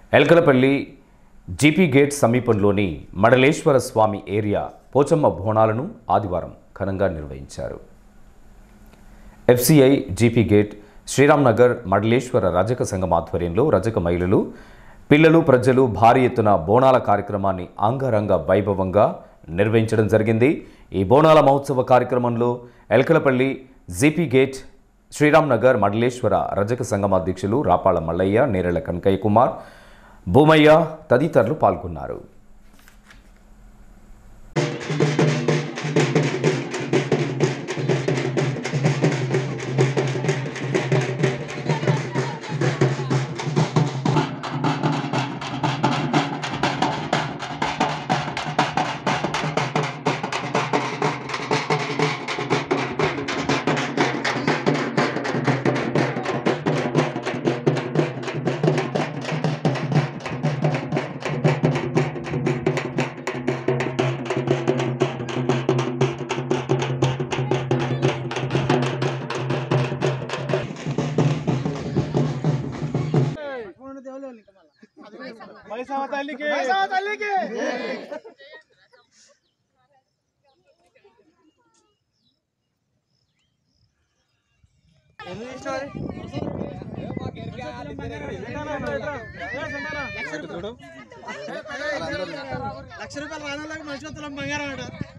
Elkalapalli GP gate సమీపంలోని మడలేశ్వర స్వామి area Pochamma బోనాలను ఆదివారం ఘనంగా నిర్వహించారు FCI GP gate Sriram Nagar Madaleshwara రజక సంఘం ఆధ్వర్యంలో రజక మహిళలు పిల్లలు ప్రజలు భారీ ఎత్తున బోనాల కార్యక్రమాన్ని అంగరంగ వైభవంగా నిర్వహించడం జరిగింది ఈ బోనాల మహోత్సవ కార్యక్రమంలో ఎల్కలపల్లి జీపీ గేట్ శ్రీరామ్ నగర్ మడలేశ్వర రజక సంఘం అధ్యక్షులు రాపాళ మల్లయ్య నేరెళ్ల కనకయ్య కుమార్ భూమయ్య తదితరులు పాల్గొన్నారు మైసమ్మ తల్లికి మైసమ్మ తల్లికి లక్ష రూపాయలు రానలాగా మంచి బంగారం